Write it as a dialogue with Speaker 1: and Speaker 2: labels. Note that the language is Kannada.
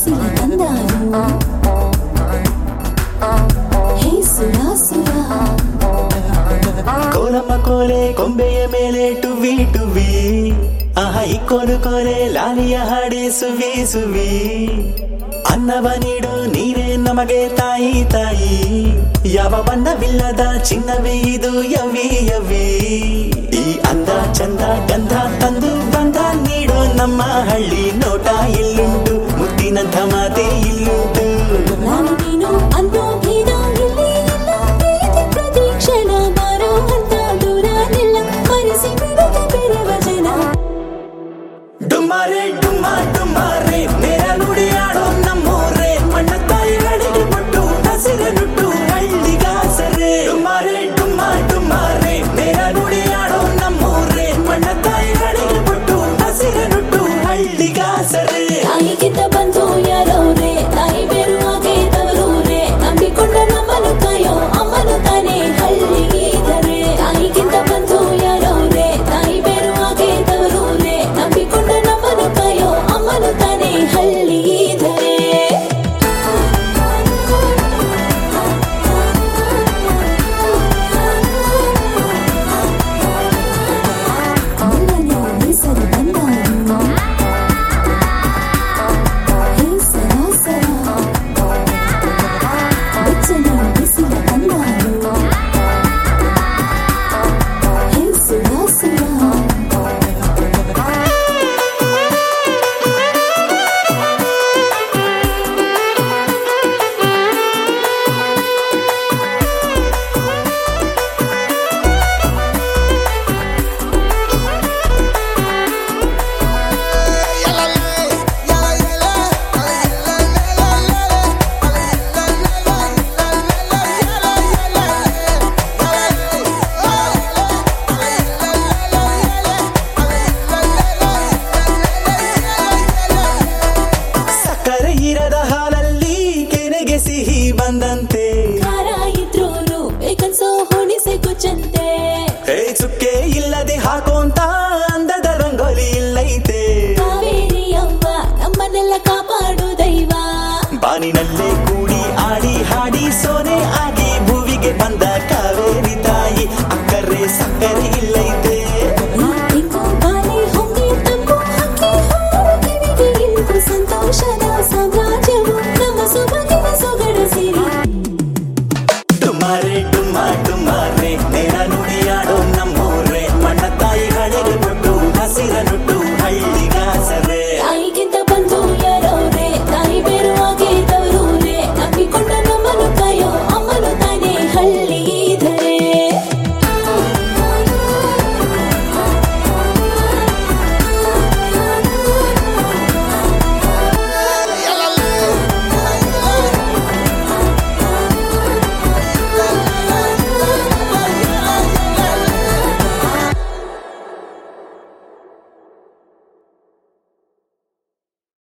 Speaker 1: ಬಿಸಿಲ ತಂದಾನು ಹೇ ಸುರಾಸುರ
Speaker 2: ಕೋಲಮ್ಮ ಕೋಲೆ ಕೊಂಬೆಯ ಮೇಲೆ ಟುವಿ ಟುವಿ ಆಹ ಇಕ್ಕೋನು ಕೋಲೆ ಲಾಲಿಯ ಹಾಡಿ ಸುವಿ ಸುವಿ ಅನ್ನವ ನೀಡು ನೀರೇ ನಮಗೆ ತಾಯಿ ತಾಯಿ ಯಾವ ಬಣ್ಣವಿಲ್ಲದ ಚಿನ್ನವೇ ಇದು ಯವಿ ಯವಿ ಈ ಅಂದ ಚಂದ ಗಂಧ ತಂದು ಬಂಧ ನೀಡು ನಮ್ಮ ಹಳ್ಳಿ ನೋಟ ಇಲ್ಲುಂಟು ಮುತ್ತಿನಂಥ ಮಾತೆ ಇಲ್ಲುಂಟು
Speaker 1: ನಾನು ನೀನು ಅನ್ನೋ ಭೇದ ಇಲ್ಲಿ ಇಲ್ಲ ಪ್ರೀತಿ ಪ್ರತಿ ಕ್ಷಣ ಬಾರೋ ಅಂತ ದೂರ ನಿಲ್ಲ ಮರೆಸಿ ಬಿಡುತ್ತ ಬೆರೆವ ಜನ
Speaker 2: ಡುಮ್ಮಾರೆ ಡುಮ್ಮ ಡುಮ್ಮಾರೆ ನೇರ ನುಡಿಯಾಡೋ ನಮ್ಮೂರೇ ಮಣ್ಣ ತಾಯಿಗಳಿಗೆ ಕೊಟ್ಟು ಹಸಿರ ನುಟ್ಟು ಹಳ್ಳಿಗಾಸರೆ ಡುಮ್ಮಾರೆ ಡುಮ್ಮ ಡುಮ್ಮಾರೆ ನೇರ ನುಡಿಯಾಡೋ ನಮ್ಮೂರೇ ಮಣ್ಣ ತಾಯಿಗಳಿಗೆ ಕೊಟ್ಟು ಹಸಿರ ನುಟ್ಟು ಹಳ್ಳಿಗಾಸರೆ
Speaker 1: ತಾಯಿಗಿಂತ ಬಂದು ಯಾರವ್ರೆ ತಾಯಿ ಬೇರುವಾಗೆ ತವರೂರೆ ನಂಬಿಕೊಂಡ ನಮ್ಮನು ಕಾಯೋ ಅಮ್ಮನು ತಾನೇ ಹಳ್ಳಿಗಿದರೆ ತಾಯಿಗಿಂತ ಬಂದು ಯಾರವ್ರೆ ತಾಯಿ ಬೇರುವಾಗೆ ತವರೂರೆ ನಂಬಿಕೊಂಡ ನಮ್ಮನು ಕಾಯೋ ಅಮ್ಮನು ತಾನೇ ಹಳ್ಳಿಗಿದರೆ ಮುಳ್ಳನೆ ಹೆಸರು ಬಂದಾನು ಹೇ ಸರಾಸರ ಬೆಚ್ಚನೆ ಬಿಸಿಲ ತಂದಾನು ಹೇ ಸುರಾಸುರ
Speaker 2: ಸಕ್ಕರೆ ಇರದ ಹಾಲಲ್ಲಿ ಕೆನೆಗೆ ಸಿಹಿ ಬಂದಂತೆ
Speaker 1: ಖಾರ ಇದ್ರೂನು ಬೇಕನ್ಸೋ ಹುಣಿಸೆ ಕುಚ್ಚಂತೆ
Speaker 2: ಹೇ ಚುಕ್ಕೆ ಇಲ್ಲದೆ ಹಾಕೋಂತ ಅಂದದ ರಂಗೋಲಿ ಇಲ್ಲೈತೆ
Speaker 1: ಕಾವೇರಿ ಅವ್ವ ನಮ್ಮನ್ನೆಲ್ಲ ಕಾಪಾಡು ದೈವ
Speaker 2: ಬಾನಿನಲ್ಲೇ ಕೂಡಿ ಆಡಿ ಹಾಡಿ ಸೋನೆ ಆಗಿ ಭೂವಿಗೆ ಬಂದ ಕಾವೇರಿ ತಾಯಿ ಅಕ್ಕರೆ ಸಕ್ಕರೆ ಇಲ್ಲೈತೆ